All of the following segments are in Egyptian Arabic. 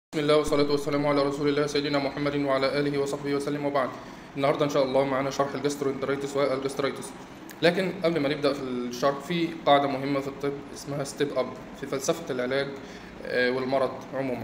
بسم الله والصلاة والسلام على رسول الله سيدنا محمد وعلى آله وصحبه وسلم وبعد النهاردة إن شاء الله معنا شرح الجاستروانترايتس والجاسترايتس لكن قبل ما نبدأ في الشرح في قاعدة مهمة في الطب اسمها ستيب أب في فلسفة العلاج آه، والمرض عموما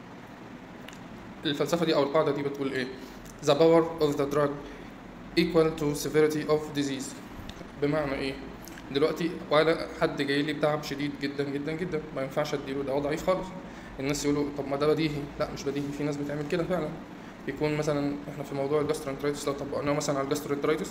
الفلسفة دي أو القاعدة دي بتقول إيه The power of the drug equal to severity of disease بمعنى إيه دلوقتي ولا حد جاي لي بتعب شديد جدا جدا جدا ما ينفعش اديله دواء ضعيف خالص الناس يقولوا طب ما ده بديهي لا مش بديهي في ناس بتعمل كده فعلا يكون مثلا احنا في موضوع الجاسترونترايتس لو طبقناه مثلا على الجاسترونترايتس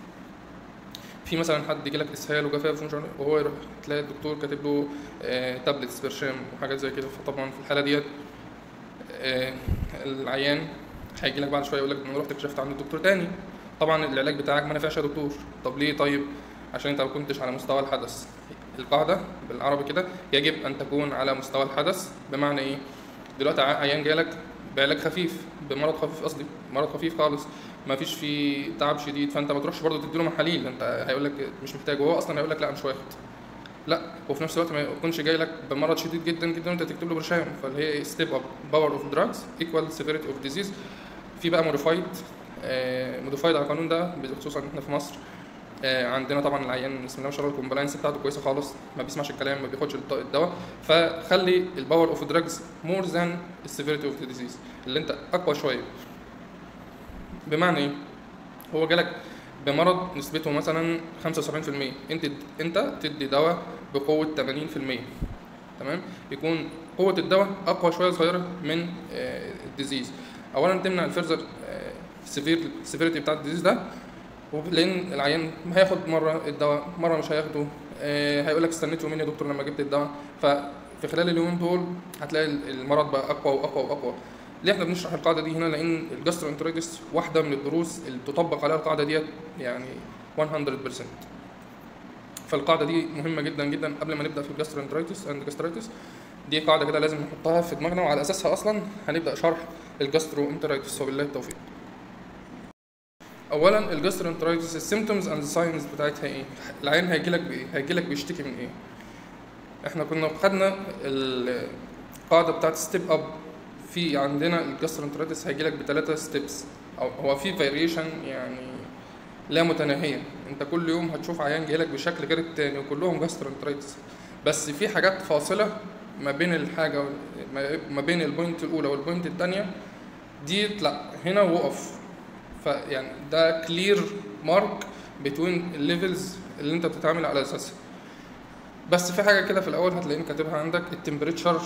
في مثلا حد يجي لك اسهال وجفاف ومش عارف إيه، وهو يروح تلاقي الدكتور كاتب له آه تابلتس برشام وحاجات زي كده فطبعا في الحاله ديت آه العيان هيجي لك بعد شويه يقول لك انا رحت كشفت عند دكتور تاني طبعا العلاج بتاعك ما نفعش يا دكتور طب ليه طيب عشان انت ما كنتش على مستوى الحدث القاعده بالعربي كده يجب ان تكون على مستوى الحدث بمعنى ايه دلوقتي ع- عيان جالك بعلاج خفيف بمرض خفيف قصدي مرض خفيف خالص ما فيش فيه تعب شديد فانت ما تروحش برضه تديله محاليل انت هيقول لك مش محتاج وهو اصلا هيقول لك لا مش واخد لا وفي نفس الوقت ما يكونش جاي لك بمرض شديد جدا جدا وانت تكتب له برشام فاللي هي ستيب اب باور اوف دراجز ايكوال سيفيريتي اوف ديزيز في بقى موديفايد موديفايد على القانون ده خصوصا احنا في مصر آه، عندنا طبعا العيان بسم الله ما شاء الله الكومبلاينس بتاعته كويسه خالص ما بيسمعش الكلام ما بياخدش الط- الدواء فخلي الباور اوف دراجز مور ذان السيفيريتي اوف ذا ديزيز اللي انت اقوى شويه بمعنى ايه هو جالك بمرض نسبته مثلا 75% انت انت تدي دواء بقوه 80% تمام يكون قوه الدواء اقوى شويه صغيره من آه، الديزيز اولا تمنع الفيرزر سيفير سيفيريتي بتاع الديزيز ده وب- لان العيان هياخد مره الدواء مره مش هياخده آه، هيقول لك استنيت يومين يا دكتور لما جبت الدواء ففي خلال اليومين دول هتلاقي ال- المرض بقى اقوى واقوى واقوى ليه احنا بنشرح القاعده دي هنا لان الجاسترونترايتس واحده من الدروس اللي تطبق عليها القاعده ديت يعني 100% فالقاعده دي مهمه جدا جدا قبل ما نبدا في الجاسترونترايتس اند جاسترايتس دي قاعده كده لازم نحطها في دماغنا وعلى اساسها اصلا هنبدا شرح الجاسترونترايتس وبالله التوفيق اولا الجاسترونترايتس السيمتومز اند ساينز بتاعتها ايه العيان هيجي لك بايه هيجي لك بيشتكي من ايه احنا كنا خدنا القاعده بتاعت ستيب اب في عندنا الجاسترونترايتس هيجي لك بثلاثه ستيبس او هو في فاريشن يعني لا متناهيه انت كل يوم هتشوف عيان جاي لك بشكل غير التاني وكلهم جاسترونترايتس بس في حاجات فاصله ما بين الحاجه وال- ما بين البوينت الاولى والبوينت الثانيه دي لا هنا وقف فيعني ده كلير مارك بتوين الليفلز اللي انت بتتعامل على اساسها بس في حاجه كده في الاول هتلاقيني كاتبها عندك التمبريتشر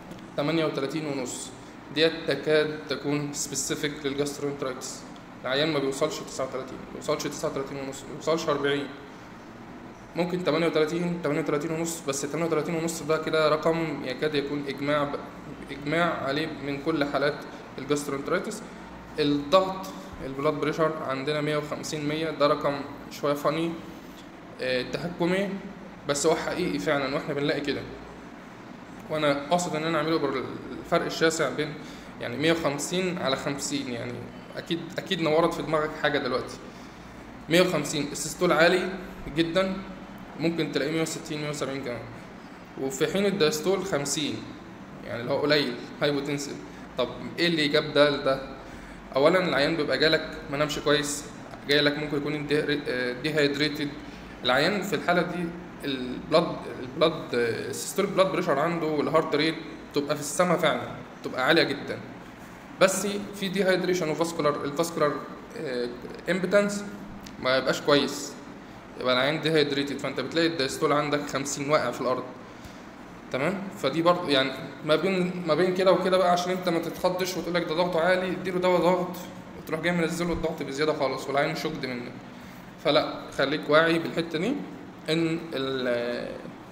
38 ونص ديت تكاد تكون سبيسيفيك للجاسترونترايتس العيان ما بيوصلش 39 ما بيوصلش 39 ونص ما بيوصلش 40 ممكن 38 38 ونص بس 38 ونص ده كده رقم يكاد يكون اجماع ب... اجماع عليه من كل حالات الجاسترونترايتس الضغط البلاد بريشر عندنا 150 100 ده رقم شويه فاني آه، تهكمي بس هو حقيقي فعلا واحنا بنلاقي كده وانا قاصد ان انا اعمله بالفرق الشاسع بين يعني 150 على 50 يعني اكيد اكيد نورت في دماغك حاجه دلوقتي 150 السيستول عالي جدا ممكن تلاقيه 160 170 كمان وفي حين الدايستول 50 يعني اللي هو قليل هايبوتنسيف طب ايه اللي جاب ده لده اولا العيان بيبقى جالك ما نامش كويس جاي لك ممكن يكون ديهايدريتد العيان في الحاله دي البلاد البلاد السيستول بلاد بريشر عنده والهارت ريت تبقى في السماء فعلا تبقى عاليه جدا بس في ديهايدريشن وفاسكولار الفاسكولار امبتنس ما يبقاش كويس يبقى العيان ديهايدريتد فانت بتلاقي الدايستول عندك 50 واقع في الارض تمام فدي برضه يعني ما بين ما بين كده وكده بقى عشان انت ما تتخضش وتقول لك ده ضغطه عالي اديله دواء ضغط وتروح جاي منزله الضغط بزياده خالص والعين شكد منك فلا خليك واعي بالحته دي ان ال-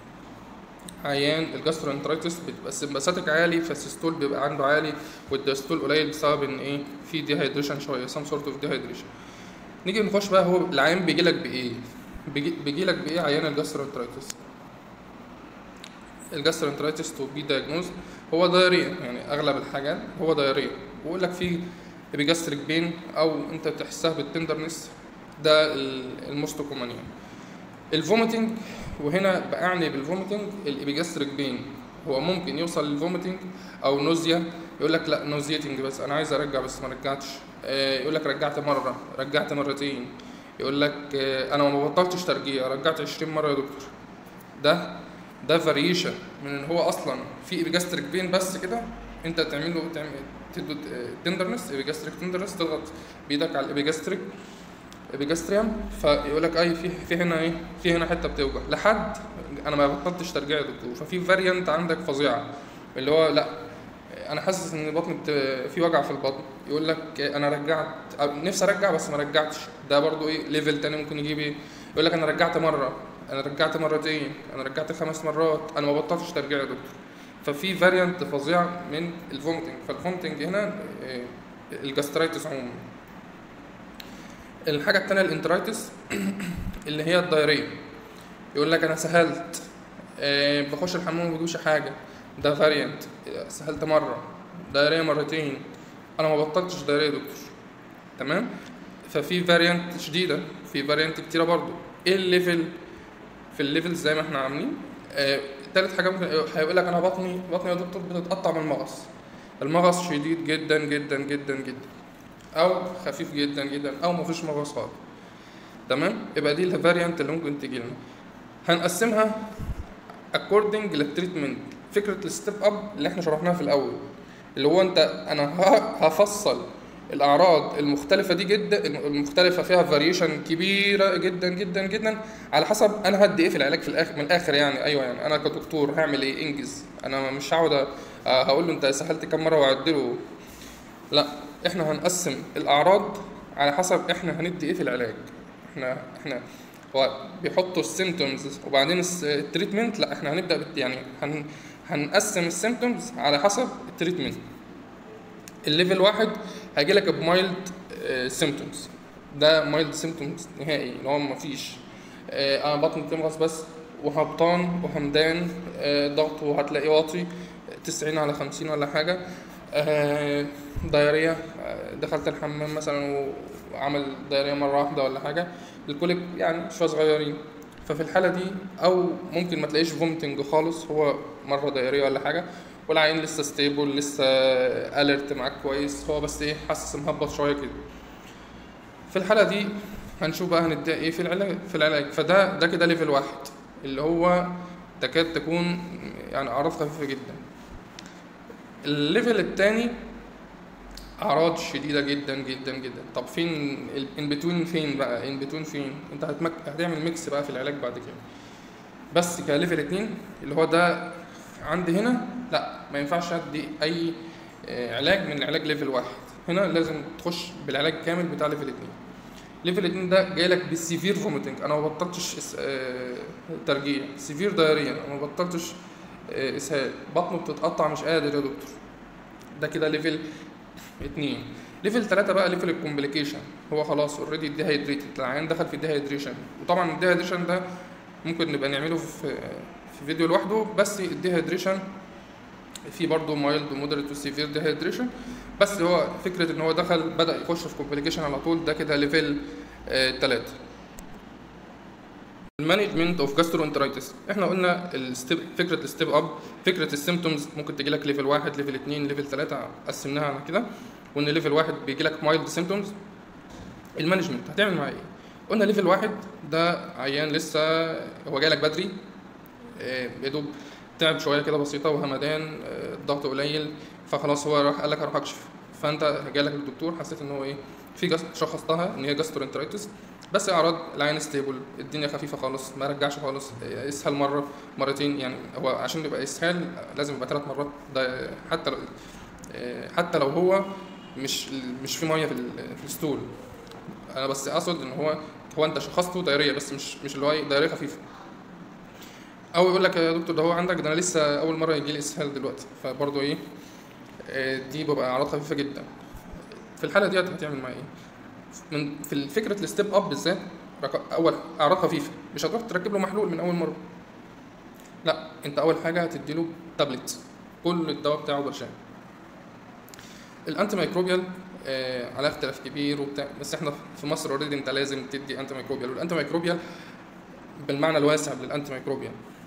عيان الجاسترونترايتس بتبقى سمباثيك عالي فالسيستول بيبقى عنده عالي والدايستول قليل بسبب ان ايه في ديهايدريشن شويه سام سورت اوف ديهايدريشن نيجي نخش بقى هو العيان بيجي لك بايه بيجي, بيجي لك بايه عيان الجاسترونترايتس الجاسترونترايتس تو بي دايجنوز هو دايريا يعني اغلب الحاجات هو دايريا بيقول لك في ابيجاستريك بين او انت بتحسها بالتندرنس ده الموست كومن يعني الفوميتنج وهنا بأعني بالفوميتنج الابيجاستريك بين هو ممكن يوصل للفوميتنج او نوزيا يقول لك لا نوزيتنج بس انا عايز ارجع بس ما رجعتش آه، يقول لك رجعت مره رجعت مرتين يقول لك آه، انا ما بطلتش ترجيع رجعت 20 مره يا دكتور ده ده فاريشن من ان هو اصلا في ايبيجاستريك بين بس كده انت تعمل له تعمل تدو تندرنس ايبيجاستريك تندرنس تضغط بايدك على الايبيجاستريك ايبيجاستريم فيقول لك اي في في هنا ايه في هنا حته بتوجع لحد انا ما بطلتش ترجيع يا دكتور ففي فاريانت عندك فظيعه اللي هو لا انا حاسس ان بطني بت... في وجع في البطن يقول لك انا رجعت أو نفسي ارجع بس ما رجعتش ده برضو ايه ليفل تاني ممكن يجيب ايه يقول لك انا رجعت مره انا رجعت مرتين انا رجعت خمس مرات انا ما بطلتش ترجيع يا دكتور ففي فاريانت فظيع من الفومتنج فالفومتنج هنا إيه، الجاسترايتس عموما الحاجه التانية الانترايتس اللي هي الدايريه يقول لك انا سهلت آه، بخش الحمام ما بجيبش حاجه ده فاريانت سهلت مره دايريه مرتين انا ما بطلتش دايريه يا دكتور تمام ففي فاريانت شديده في فاريانت كتيره برضو ايه الليفل في الليفل زي ما احنا عاملين آه، تالت حاجه ممكن هيقول لك انا بطني بطني يا دكتور بتتقطع من المغص المغص شديد جدا جدا جدا جدا او خفيف جدا جدا او مفيش مغص خالص تمام يبقى دي الفاريانت اللي ممكن تجي لنا هنقسمها according للتريتمنت فكره الستيب اب اللي احنا شرحناها في الاول اللي هو انت انا ه- هفصل الاعراض المختلفه دي جدا المختلفه فيها فاريشن كبيره جدا جدا جدا على حسب انا هدي ايه في العلاج في الاخر من الاخر يعني ايوه يعني انا كدكتور هعمل ايه انجز انا مش هقعد أ- هقول له انت سهلت كام مره واعدله لا احنا هنقسم الاعراض على حسب احنا هندي ايه في العلاج احنا احنا هو بيحطوا السيمتومز وبعدين الس- التريتمنت لا احنا هنبدا بت- يعني هن هنقسم السيمتومز على حسب التريتمنت الليفل واحد هيجي لك بمايلد سيمتومز ده مايلد سيمتومز نهائي اللي هو مفيش آه، انا بطني بتمغص بس وهبطان وهمدان آه، ضغطه هتلاقيه واطي 90 على 50 ولا حاجه آه، دايريا آه، دخلت الحمام مثلا وعمل دايريا مره واحده ولا حاجه الكوليك يعني شويه صغيرين ففي الحاله دي او ممكن ما تلاقيش فومتنج خالص هو مره دايريه ولا حاجه والعين لسه ستيبل لسه اليرت معاك كويس هو بس ايه حاسس مهبط شويه كده في الحاله دي هنشوف بقى هندي ايه في العلاج في العلاج فده ده كده ليفل واحد اللي هو تكاد تكون يعني اعراض خفيفه جدا الليفل التاني اعراض شديده جدا جدا جدا طب فين ان بتوين فين بقى ان بتوين فين انت هتمك... هتعمل ميكس بقى في العلاج بعد كده بس كليفل اتنين اللي هو ده عندي هنا لا ما ينفعش ادي اي آه، علاج من علاج ليفل واحد هنا لازم تخش بالعلاج كامل بتاع ليفل اتنين ليفل اتنين ده جاي لك بالسيفير فوميتنج انا ما بطلتش إس... آه، ترجيع سيفير دايريا انا ما بطلتش آه، اسهال بطنه بتتقطع مش قادر يا دكتور ده كده ليفل اتنين ليفل تلاتة بقى ليفل الكومبليكيشن هو خلاص اوريدي ديهايدريتد العيان دخل في ديهايدريشن وطبعا الديهايدريشن ده ممكن نبقى نعمله في في فيديو لوحده بس الديهايدريشن في برضه مايلد ومودريت وسيفير ديهايدريشن بس هو فكره ان هو دخل بدا يخش في كومبليكيشن على طول ده كده ليفل تلاتة المانجمنت اوف جاسترونترايتس احنا قلنا الستيب فكره الستيب اب فكره السيمتومز ممكن تجي لك ليفل واحد ليفل اتنين ليفل تلاتة قسمناها على كده وان ليفل واحد بيجي لك مايلد سيمتومز المانجمنت هتعمل معاه ايه قلنا ليفل واحد ده عيان لسه هو جاي لك بدري آه، يا دوب تعب شويه كده بسيطه وهمدان آه، الضغط قليل فخلاص هو راح قال لك هروح اكشف فانت جالك للدكتور حسيت ان هو ايه في جست شخصتها ان هي جاسترونترايتس بس اعراض العين ستيبل الدنيا خفيفه خالص ما رجعش خالص آه، اسهل مره مرتين يعني هو عشان يبقى اسهال لازم يبقى ثلاث مرات ده حتى لو آه، حتى لو هو مش مش في ميه في ال- في الستول انا بس اقصد ان هو هو انت شخصته دايريه بس مش مش اللي هو إيه، دايريه خفيفه او يقول لك يا دكتور ده هو عندك ده انا لسه اول مره يجي لي اسهال دلوقتي فبرضه ايه آه، دي بيبقى اعراض خفيفه جدا في الحاله ديت هتعمل معاه ايه من في فكره الستيب اب بالذات رق- اول اعراض خفيفه مش هتروح تركب له محلول من اول مره لا انت اول حاجه هتدي له تابلت كل الدواء بتاعه برشام الانتي ميكروبيال آه على اختلاف كبير وبتاع بس احنا في مصر اوريدي انت لازم تدي انتي ميكروبيال والانتي ميكروبيال بالمعنى الواسع للانتي ميكروبيال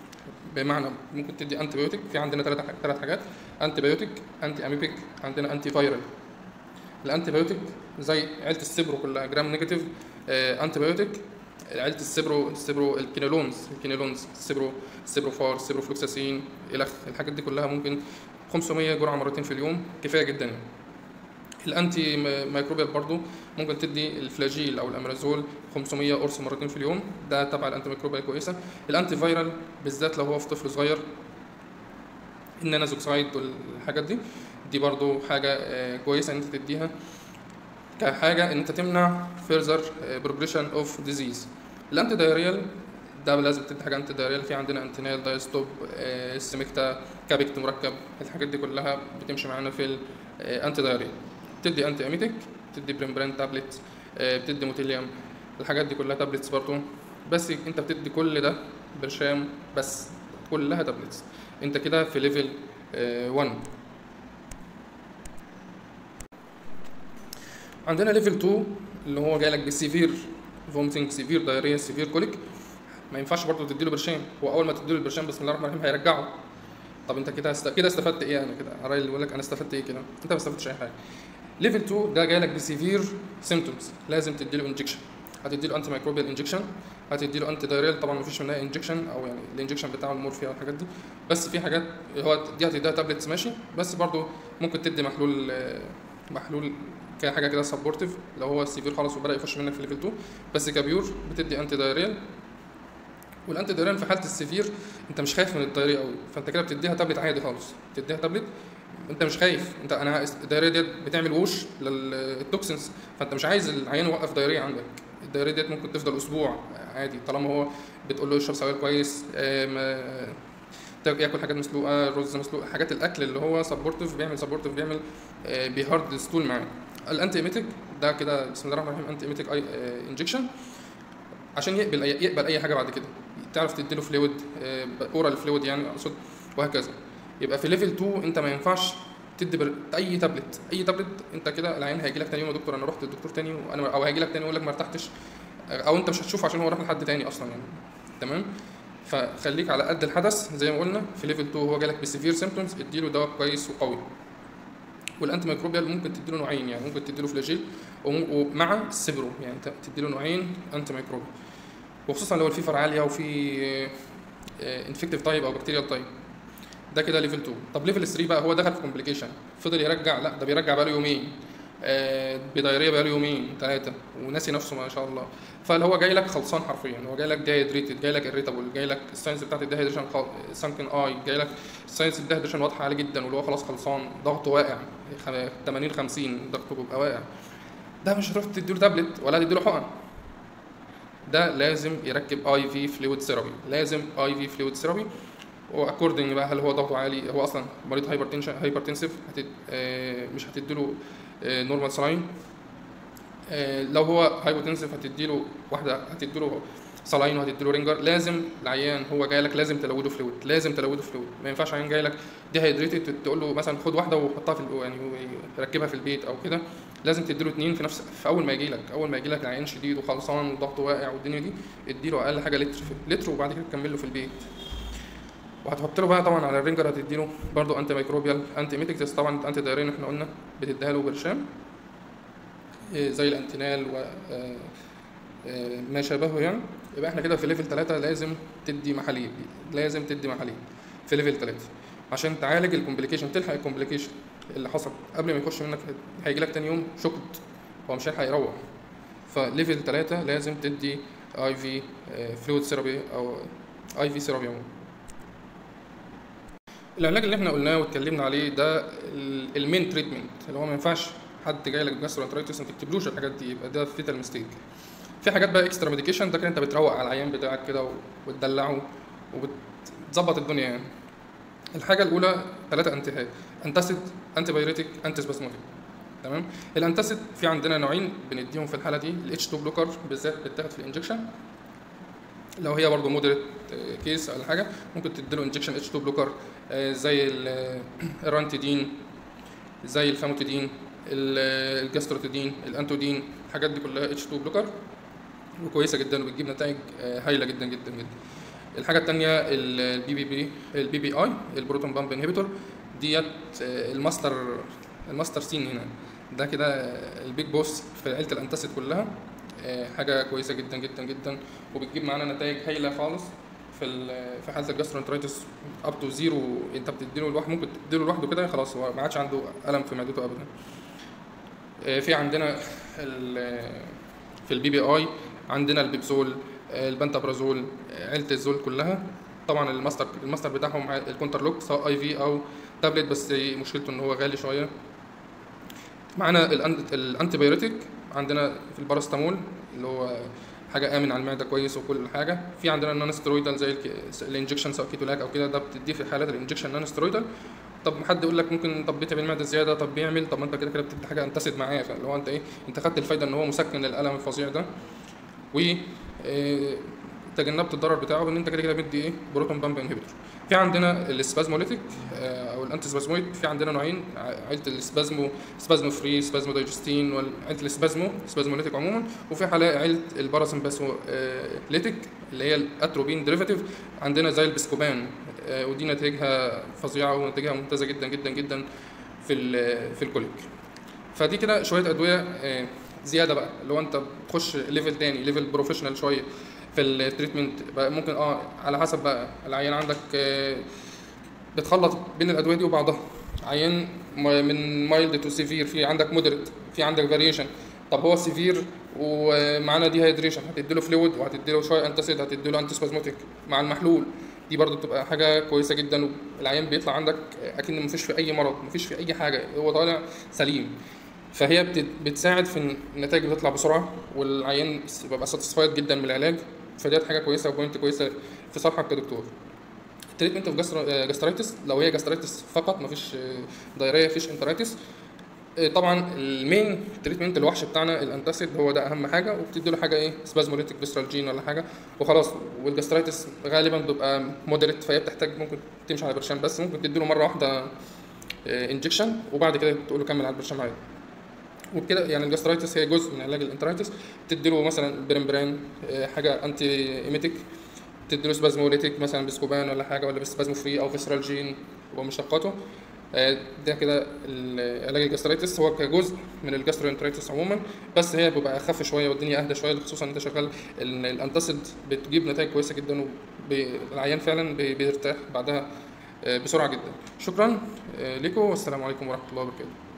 بمعنى ممكن تدي انتي بايوتيك في عندنا ثلاث ثلاث حاجات انتي بايوتيك انتي اميبيك عندنا انتي فايرال الانتي بايوتيك زي عيله السبرو كلها جرام نيجاتيف آه انتي بايوتيك عيله السبرو السبرو الكينولونز الكينولونز السبرو السبرو فار السبرو فلوكساسين الخ الحاجات دي كلها ممكن 500 جرعه مرتين في اليوم كفايه جدا يعني. الانتي ميكروبيال برضو ممكن تدي الفلاجيل او الامرازول 500 قرص مرتين في اليوم ده تبع الانتي ميكروبيال كويسه الانتي فايرال بالذات لو هو في طفل صغير النانازوكسايد والحاجات دي دي برضو حاجه كويسه ان انت تديها كحاجه ان انت تمنع فيرذر بروجريشن اوف ديزيز الانتي دايريال ده لازم تدي حاجه انتي دايريال في عندنا انتينال دايستوب السمكتا كابكت مركب الحاجات دي كلها بتمشي معانا في الانتي دايريال بتدي انتي اميتك بتدي بريمبرين تابلت بتدي موتيليوم الحاجات دي كلها تابلتس برضو بس انت بتدي كل ده برشام بس كلها تابلتس انت كده في ليفل 1 عندنا ليفل 2 اللي هو جاي لك بسيفير فومتنج سيفير دايريا سيفير كوليك ما ينفعش برضه تديله برشام هو اول ما تديله البرشام بسم الله الرحمن الرحيم هيرجعه طب انت كده است... كده استفدت ايه انا كده الراجل اللي بيقول لك انا استفدت ايه كده انت ما استفدتش اي حاجه ليفل 2 ده جاي لك بسيفير سيمتومز لازم تديله انجكشن هتديله انتي ميكروبيال انجكشن هتديله انتي دايريال طبعا مفيش منها انجكشن او يعني الانجكشن بتاعه المورفيا والحاجات دي بس في حاجات هو دي هتديها تابلتس ماشي بس برضه ممكن تدي محلول محلول كحاجه كده سبورتيف لو هو السيفير خلاص وبدا يخش منك في ليفل 2 بس كبيور بتدي انتي دايريال والانتي دايريال في حاله السيفير انت مش خايف من الدايريا قوي فانت كده بتديها تابلت عادي خالص بتديها تابلت انت مش خايف انت انا الدايريه ديت بتعمل ووش للتوكسنز فانت مش عايز العيان يوقف دايريه عندك الدايريه ديت ممكن تفضل اسبوع عادي طالما هو بتقول له يشرب سوائل كويس ياكل حاجات مسلوقه رز مسلوق حاجات الاكل اللي هو سبورتيف بيعمل سبورتيف بيعمل بيهارد ستول معاه الانتي ايميتيك ده كده بسم الله الرحمن الرحيم انتي ايميتيك اي انجكشن عشان يقبل أي يقبل اي حاجه بعد كده تعرف تديله فلويد اورال فلويد يعني اقصد وهكذا يبقى في ليفل 2 انت ما ينفعش تدي بر... اي تابلت اي تابلت انت كده العيان هيجي لك تاني يوم يا دكتور انا رحت للدكتور تاني وانا او هيجي لك تاني يقول لك ما ارتحتش او انت مش هتشوفه عشان هو راح لحد تاني اصلا يعني تمام فخليك على قد الحدث زي ما قلنا في ليفل 2 هو جالك بسيفير سيمبتومز اديله دواء كويس وقوي والانتي ميكروبيال ممكن تديله نوعين يعني ممكن تديله فلاجيل ومع السبرو يعني انت تديله نوعين انتي ميكروبيال وخصوصا لو الفيفر عاليه وفي انفكتيف تايب او بكتيريال تايب ده كده ليفل 2 طب ليفل 3 بقى هو دخل في كومبليكيشن فضل يرجع لا ده بيرجع بقاله يومين آه بدايريه بقاله يومين ثلاثه وناسي نفسه ما شاء الله فاللي هو جاي لك خلصان حرفيا هو جاي لك دايدريتد جاي لك اريتابل جاي لك الساينس بتاعت الدهيدريشن سانكن اي جاي لك الساينس الدهيدريشن واضحه عليه جدا واللي هو خلاص خلصان ضغطه واقع 80 50 ضغطه بيبقى واقع ده مش هتروح تديله تابلت ولا تديله حقن ده لازم يركب اي في فلويد ثيرابي لازم اي في فلويد ثيرابي واكوردنج بقى هل هو ضغطه عالي هو اصلا مريض هايبرتنشن هايبرتنسيف هتد... آه مش هتديله آه نورمال سلاين آه لو هو هايبوتنسيف هتديله واحده هتديله سلاين وهتديله رينجر لازم العيان هو جاي لك لازم تلوده فلويد لازم تلوده فلويد ما ينفعش عيان جاي لك دي هيدريتد تقول له مثلا خد واحده وحطها في يعني ركبها في البيت او كده لازم تديله اتنين في نفس في اول ما يجي لك اول ما يجي لك العيان شديد وخلصان وضغطه واقع والدنيا دي اديله اقل حاجه لتر لتر وبعد كده تكمل له في البيت وهتحط له بقى طبعا على الرينجر هتديله برضو انتي ميكروبيال انتي ميتكس طبعا انتي دايرين احنا قلنا بتديها له برشام زي الانتينال و ما شابهه يعني يبقى احنا كده في ليفل 3 لازم تدي محاليل لازم تدي محاليل في ليفل 3 عشان تعالج الكومبليكيشن تلحق الكومبليكيشن اللي حصل قبل ما يخش منك هيجي لك تاني يوم شوكت هو مش هيلحق يروح فليفل 3 لازم تدي اي في فلويد ثيرابي او اي في ثيرابي عموما العلاج اللي احنا قلناه واتكلمنا عليه ده المين تريتمنت اللي هو ما ينفعش حد جاي لك جاسترونترايتس ما تكتبلوش الحاجات دي يبقى ده فيتال ميستيك في حاجات بقى اكسترا ميديكيشن ده كده انت بتروق على العيان بتاعك كده وتدلعه وبتظبط الدنيا يعني الحاجه الاولى ثلاثه انتهاء انتاسيد انتي بايريتيك انتي سباسموتيك تمام الانتاسيد في عندنا نوعين بنديهم في الحاله دي الاتش 2 بلوكر بالذات بتاخد في الانجكشن لو هي برضه مودريت كيس ولا حاجه ممكن تديله انجكشن اتش 2 بلوكر زي الرانتيدين زي الفاموتيدين الجاستروتيدين الانتودين الحاجات دي كلها اتش 2 بلوكر وكويسه جدا وبتجيب نتائج هايله جدا جدا جدا الحاجه الثانيه البي بي بي البي بي اي البروتون بامب انهبيتور ديت آه، الماستر الماستر سين هنا ده كده البيج بوس في عيله الانتاسيد كلها آه، حاجه كويسه جدا جدا جدا وبتجيب معانا نتائج هايله خالص في ال- في حاله الجاسترونترايتس اب تو زيرو انت بتديله لوحده ممكن تديله لوحده كده خلاص هو ما عادش عنده الم في معدته ابدا آه، في عندنا ال- في البي بي اي عندنا البيبسول آه، البنتابرازول آه، عيله الزول كلها طبعا الماستر الماستر بتاعهم الكونتر لوك سواء اي في او تابلت بس مشكلته ان هو غالي شويه معانا الأن- الانتي بايوتيك عندنا في الباراستامول اللي هو حاجه امن على المعده كويس وكل حاجه في عندنا النون ستيرويدال زي الك- الانجكشن سواء كيتولاك او كده ده بتديه في حالات الانجكشن نون ستيرويدال طب حد يقول لك ممكن طب بيتعب المعده زياده طب بيعمل طب ما انت كده كده بتدي حاجه انتسد معايا فاللي هو انت ايه انت خدت الفايده ان هو مسكن للالم الفظيع ده و آه، تجنبت الضرر بتاعه بان انت كده كده مدي ايه بروتون بامب انهبيتور في عندنا السبازموليتيك آه، او الانتي سبازمويد في عندنا نوعين ع- عيله السبازمو سبازمو فري سبازمو دايجستين وعيله السبازمو سبازموليتيك عموما وفي حالة عيله الباراسمباسو آه، ليتيك اللي هي الاتروبين ديريفاتيف عندنا زي البسكوبان آه، ودي نتائجها فظيعه ونتائجها ممتازه جدا جدا جدا في ال- في الكوليك فدي كده شويه ادويه آه، زياده بقى اللي هو انت بتخش ليفل تاني ليفل بروفيشنال شويه في التريتمنت بقى ممكن اه على حسب بقى العيان عندك آه، بتخلط بين الادويه دي وبعضها عيان م- من مايلد تو سيفير في عندك مودريت في عندك فاريشن طب هو سيفير ومعانا دي هيدريشن هتديله فلويد وهتديله شويه انتاسيد هتديله انتي سبازموتيك مع المحلول دي برضو بتبقى حاجه كويسه جدا والعيان بيطلع عندك اكن مفيش في اي مرض مفيش في اي حاجه هو طالع سليم فهي بت- بتساعد في النتائج بتطلع بسرعه والعيان بيبقى ساتسفايد جدا من العلاج فديت حاجه كويسه وبوينت كويسه في صالحك كدكتور التريتمنت اوف جاسترايتس لو هي جاسترايتس فقط مفيش آه، دايريه مفيش انترايتس آه، طبعا المين تريتمنت الوحش بتاعنا الانتاسيد هو ده اهم حاجه وبتدي له حاجه ايه سبازموليتيك فيسترالجين ولا حاجه وخلاص والجاسترايتس غالبا بتبقى مودريت فهي بتحتاج ممكن تمشي على برشام بس ممكن تدي له مره واحده انجكشن وبعد كده تقول له كمل على البرشام عادي وبكده يعني الجاسترايتس هي جزء من علاج الانترايتس تدي له مثلا بريمبران آه، حاجه انتي ايميتيك تدي له سبازموليتيك مثلا بسكوبان ولا حاجه ولا بسبازمو فري او فيسرالجين ومشتقاته آه، ده كده ال- علاج الجاسترايتس هو كجزء من الجاسترونترايتس عموما بس هي بيبقى اخف شويه والدنيا اهدى شويه خصوصا انت شغال ال- الانتاسيد بتجيب نتائج كويسه جدا والعيان فعلا بي- بيرتاح بعدها آه، بسرعه جدا شكرا آه، لكم والسلام عليكم ورحمه الله وبركاته